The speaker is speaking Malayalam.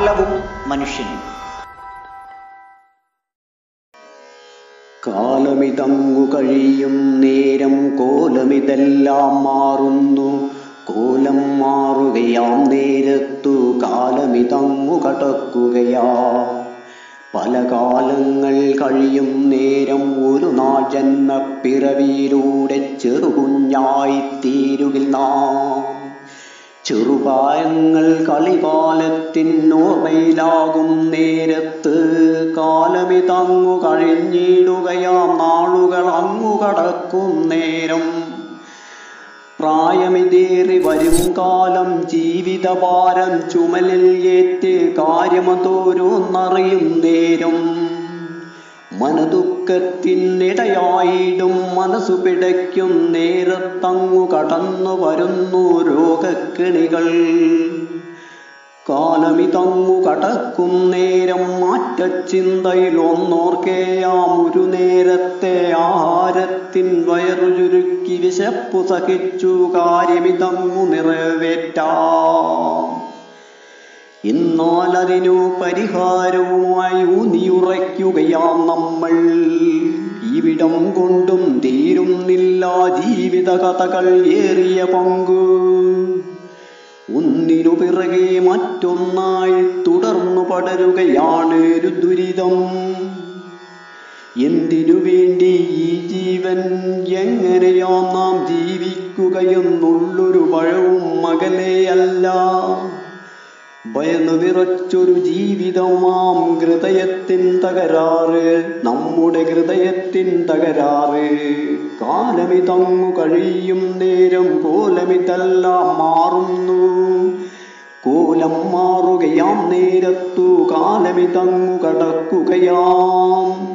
കാലവും മനുഷ്യനും കാലമിതങ്ങു കഴിയും നേരം കോലമിതെല്ലാം മാറുന്നു കോലം മാറുകയാം നേരത്തു കാലമിതങ്ങു കടക്കുകയാ പല കാലങ്ങൾ കഴിയും നേരം ഒരു നാൾ ജന്മപ്പിറവിയിലൂടെ ചെറുകുഞ്ഞായി തീരുകിൽ നാം ചെറുപായങ്ങൾ കളികാലത്തിൻ ഓർമ്മയിലാകും നേരത്ത് കാലമിതങ്ങു കഴിഞ്ഞിടുകയാം നാളുകൾ അങ്ങു കടക്കും നേരം പ്രായമിതേറി വരും കാലം ജീവിതഭാരം ചുമലിൽ ഏറ്റ് കാര്യമതോരോന്നറിയും നേരം മനദുഃഖത്തിനിടയായിടും മനസ്സു പിടയ്ക്കും നേരത്തങ്ങു കടന്നു വരുന്നു രോഗക്കിണികൾ കാലമിതങ്ങു കടക്കും നേരം മാറ്റച്ചിന്തയിൽ ഒന്നോർക്കേയാം ഒരു നേരത്തെ ആഹാരത്തിൻ വയറു ചുരുക്കി വിശപ്പു സഹിച്ചു കാര്യമിതങ്ങു നിറവേറ്റാം എന്നാൽ അതിനു പരിഹാരവുമായി ഊന്നിയുറയ്ക്കുകയാം നമ്മൾ ഇവിടം കൊണ്ടും തീരുന്നില്ല ജീവിത കഥകൾ ഏറിയ പങ്ക് ഒന്നിനു പിറകെ മറ്റൊന്നായി തുടർന്നു പടരുകയാണ് ഒരു ദുരിതം എന്തിനു വേണ്ടി ഈ ജീവൻ എങ്ങനെയാ നാം ജീവിക്കുകയെന്നുള്ളൊരു ഭയവും മകലെയല്ല ഭയന്നു വിറച്ചൊരു ജീവിതമാം ഹൃദയത്തിൻ തകരാറ് നമ്മുടെ ഹൃദയത്തിൻ തകരാറ് കാലമിതങ്ങു കഴിയും നേരം കോലമിതെല്ലാം മാറുന്നു കോലം മാറുകയാം നേരത്തു കാലമിതങ്ങു കടക്കുകയാം